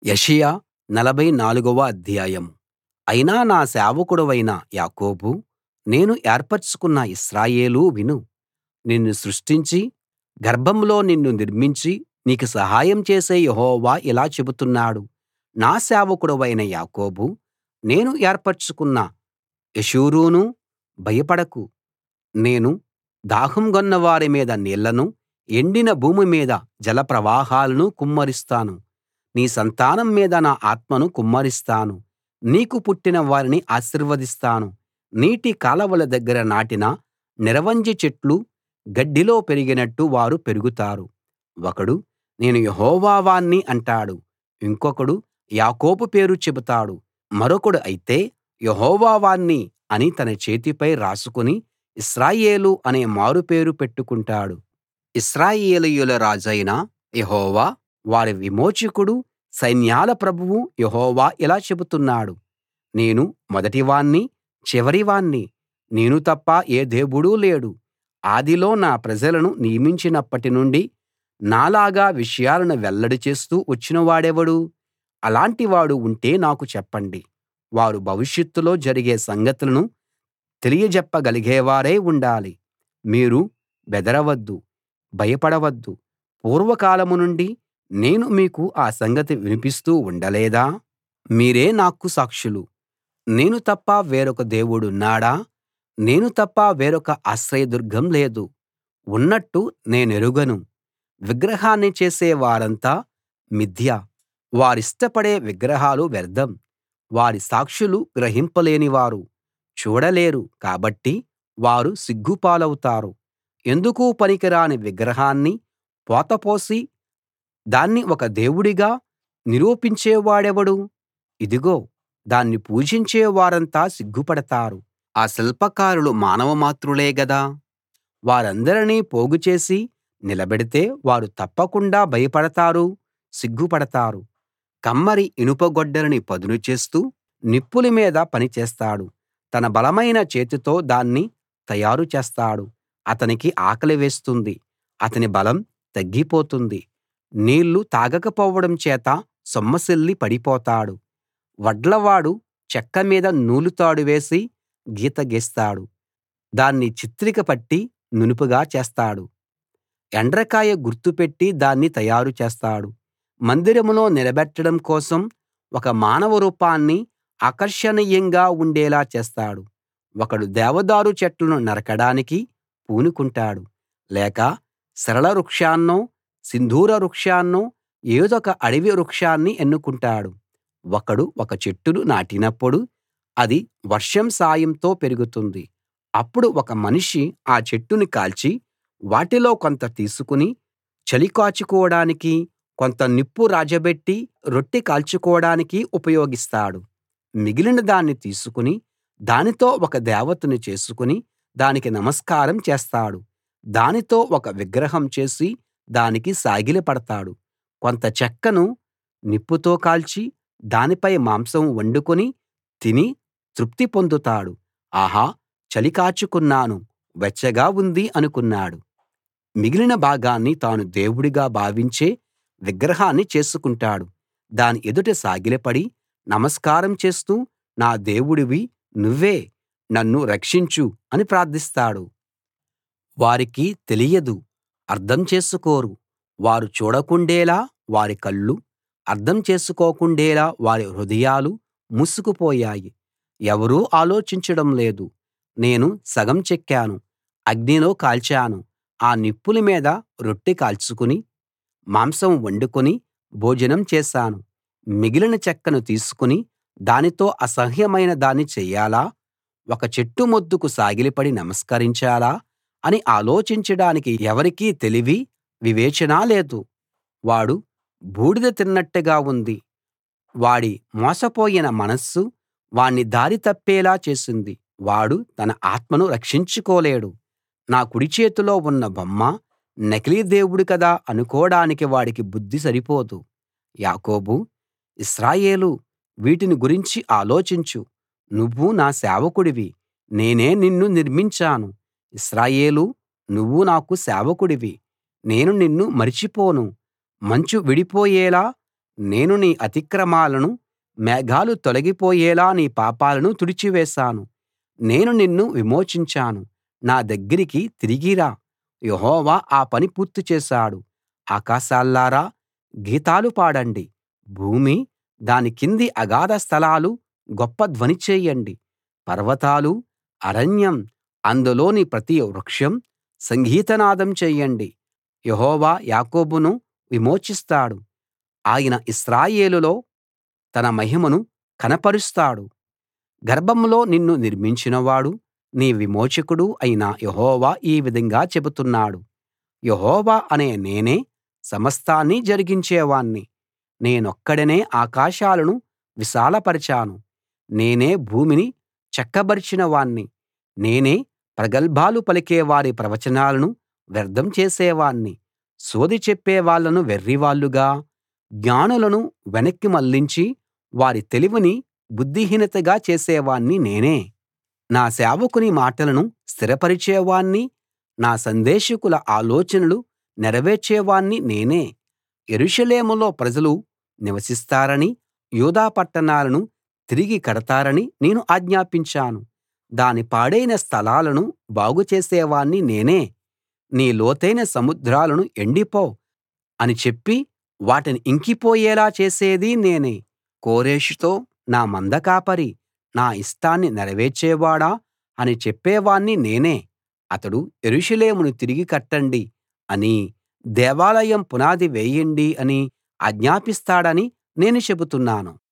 యెషయా నలభై నాలుగవ అధ్యాయం అయినా నా సేవకుడవైన యాకోబూ నేను ఏర్పరచుకున్న ఇశ్రాయేలూ విను నిన్ను సృష్టించి గర్భంలో నిన్ను నిర్మించి నీకు సహాయం చేసే యెహోవా ఇలా చెబుతున్నాడు నా సేవకుడవైన యాకోబూ నేను ఏర్పరచుకున్న యెషూరూనూ భయపడకు నేను దాహం గొన్నవారి మీద నీళ్లను ఎండిన భూమి మీద జలప్రవాహాలను కుమ్మరిస్తాను నీ సంతానం మీద నా ఆత్మను కుమ్మరిస్తాను నీకు పుట్టిన వారిని ఆశీర్వదిస్తాను నీటి కాలవల దగ్గర నాటిన నిరవంజి చెట్లు గడ్డిలో పెరిగినట్టు వారు పెరుగుతారు ఒకడు నేను యెహోవా వాణ్ణి అంటాడు ఇంకొకడు యాకోబు పేరు చెబుతాడు మరొకడు అయితే యెహోవా వాణ్ణి అని తన చేతిపై రాసుకుని ఇశ్రాయేలు అనే మారుపేరు పెట్టుకుంటాడు ఇశ్రాయేలీయుల రాజైన యెహోవా వారి విమోచకుడు సైన్యాల ప్రభువు యెహోవా ఇలా చెబుతున్నాడు నేను మొదటివాణ్ణి చివరివాణ్ణి నేను తప్ప ఏ దేవుడూ లేడు ఆదిలో నా ప్రజలను నియమించినప్పటి నుండి నాలాగా విషయాలను వెల్లడి చేస్తూ వచ్చినవాడెవడు అలాంటి వాడు ఉంటే నాకు చెప్పండి వారు భవిష్యత్తులో జరిగే సంగతులను తెలియజెప్పగలిగేవారై ఉండాలి మీరు బెదరవద్దు భయపడవద్దు పూర్వకాలం నుండి నేను మీకు ఆ సంగతి వినిపిస్తూ ఉండలేదా మీరే నాకు సాక్షులు నేను తప్ప వేరొక దేవుడున్నాడా నేను తప్ప వేరొక ఆశ్రయదుర్గం లేదు ఉన్నట్టు నేనెరుగను విగ్రహాన్ని చేసే వారంతా మిథ్య వారిష్టపడే విగ్రహాలు వ్యర్థం వారి సాక్షులు గ్రహింపలేనివారు చూడలేరు కాబట్టి వారు సిగ్గుపాలవుతారు ఎందుకూ పనికిరాని విగ్రహాన్ని పోతపోసి దాన్ని ఒక దేవుడిగా నిరూపించేవాడెవడు ఇదిగో దాన్ని పూజించే వారంతా సిగ్గుపడతారు ఆ శిల్పకారులు మానవమాత్రులే గదా వారందరినీ పోగుచేసి నిలబెడితే వారు తప్పకుండా భయపడతారు సిగ్గుపడతారు కమ్మరి ఇనుప గొడ్డలిని పదును చేస్తూ నిప్పుల మీద పని చేస్తాడు తన బలమైన చేతితో దాన్ని తయారు చేస్తాడు అతనికి ఆకలి వేస్తుంది అతని బలం తగ్గిపోతుంది నీళ్లు తాగకపోవడం చేత సొమ్మసిల్లి పడిపోతాడు వడ్లవాడు చెక్క మీద నూలుతాడు వేసి గీత గీస్తాడు దాన్ని చిత్రిక పట్టి నునుపుగా చేస్తాడు ఎండ్రకాయ గుర్తు పెట్టి దాన్ని తయారు చేస్తాడు మందిరంలో నిలబెట్టడం కోసం ఒక మానవ రూపాన్ని ఆకర్షణీయంగా ఉండేలా చేస్తాడు ఒకడు దేవదారు చెట్లను నరకడానికి పూనుకుంటాడు లేక సరళ వృక్షాన్నో సింధూర వృక్షాన్నో ఏదొక అడవి వృక్షాన్ని ఎన్నుకుంటాడు ఒకడు ఒక చెట్టును నాటినప్పుడు అది వర్షం సాయంతో పెరుగుతుంది అప్పుడు ఒక మనిషి ఆ చెట్టుని కాల్చి వాటిలో కొంత తీసుకుని చలి కాచుకోవడానికి కొంత నిప్పు రాజబెట్టి రొట్టె కాల్చుకోవడానికి ఉపయోగిస్తాడు మిగిలిన దాన్ని తీసుకుని దానితో ఒక దేవతను చేసుకుని దానికి నమస్కారం చేస్తాడు దానితో ఒక విగ్రహం చేసి దానికి సాగిలపడతాడు కొంత చెక్కను నిప్పుతో కాల్చి దానిపై మాంసం వండుకుని తిని తృప్తి పొందుతాడు ఆహా చలి కాచుకున్నాను వెచ్చగా ఉంది అనుకున్నాడు మిగిలిన భాగాన్ని తాను దేవుడిగా భావించే విగ్రహాన్ని చేసుకుంటాడు దాని ఎదుట సాగిలపడి నమస్కారం చేస్తూ నా దేవుడివి నువ్వే నన్ను రక్షించు అని ప్రార్థిస్తాడు వారికి తెలియదు అర్థం చేసుకోరు వారు చూడకుండేలా వారి కళ్ళు అర్థం చేసుకోకుండేలా వారి హృదయాలు మూసుకుపోయాయి ఎవరూ ఆలోచించడం లేదు నేను సగం చెక్కాను అగ్నిలో కాల్చాను ఆ నిప్పుల మీద రొట్టె కాల్చుకుని మాంసం వండుకుని భోజనం చేశాను మిగిలిన చెక్కను తీసుకుని దానితో అసహ్యమైన దాన్ని చెయ్యాలా ఒక చెట్టు మొద్దుకు సాగిలపడి నమస్కరించాలా అని ఆలోచించడానికి ఎవరికీ తెలివి వివేచన లేదు వాడు బూడిద తిన్నట్టుగా ఉంది వాడి మోసపోయిన మనస్సు వాణ్ణి దారి తప్పేలా చేసింది వాడు తన ఆత్మను రక్షించుకోలేడు నా కుడి చేతిలో ఉన్న బొమ్మ నకిలీ దేవుడు కదా అనుకోడానికి వాడికి బుద్ధి సరిపోదు యాకోబూ ఇశ్రాయేలూ వీటిని గురించి ఆలోచించు నువ్వు నా సేవకుడివి నేనే నిన్ను నిర్మించాను ఇశ్రాయేలూ నువ్వు నాకు సేవకుడివి నేను నిన్ను మరిచిపోను మంచు విడిపోయేలా నేను నీ అతిక్రమాలను మేఘాలు తొలగిపోయేలా నీ పాపాలను తుడిచివేశాను నేను నిన్ను విమోచించాను నా దగ్గరికి తిరిగి రా యెహోవా ఆ పని పూర్తి చేశాడు ఆకాశాల్లారా గీతాలు పాడండి భూమీ దాని కింది అగాధ స్థలాలు గొప్ప ధ్వని చేయండి పర్వతాలూ అరణ్యం అందులోని ప్రతి వృక్షం సంగీతనాదం చెయ్యండి యెహోవా యాకోబును విమోచిస్తాడు ఆయన ఇశ్రాయేలులో తన మహిమను కనపరుస్తాడు గర్భంలో నిన్ను నిర్మించినవాడు నీ విమోచకుడు అయిన యెహోవా ఈ విధంగా చెబుతున్నాడు యెహోవా అనే నేనే సమస్తాన్నీ జరిగించేవాణ్ణి నేనొక్కడినే ఆకాశాలను విశాలపరచాను నేనే భూమిని చక్కబరచిన వాణ్ణి నేనే ప్రగల్భాలు పలికే వారి ప్రవచనాలను వ్యర్థం చేసేవాణ్ణి సోదె చెప్పేవాళ్ళను వెర్రివాళ్ళుగా జ్ఞానులను వెనక్కి మళ్ళించి వారి తెలివిని బుద్ధిహీనతగా చేసేవాణ్ణి నేనే నా సేవకుని మాటలను స్థిరపరిచేవాణ్ణి నా సందేశకుల ఆలోచనలు నెరవేర్చేవాణ్ణి నేనే యెరూషలేములో ప్రజలు నివసిస్తారని యూదా పట్టణాలను తిరిగి కడతారని నేను ఆజ్ఞాపించాను దాని పాడైన స్థలాలను బాగు చేసేవాణ్ణి నేనే నీ లోతైన సముద్రాలను ఎండిపో అని చెప్పి వాటిని ఇంకిపోయేలా చేసేది నేనే కోరెషుతో నా మంద కాపరి నా ఇష్టాన్ని నెరవేర్చేవాడా అని చెప్పేవాణ్ణి నేనే అతడు యెరూషలేమును తిరిగి కట్టండి అనీ దేవాలయం పునాది వేయండి అని ఆజ్ఞాపిస్తాడని నేను చెబుతున్నాను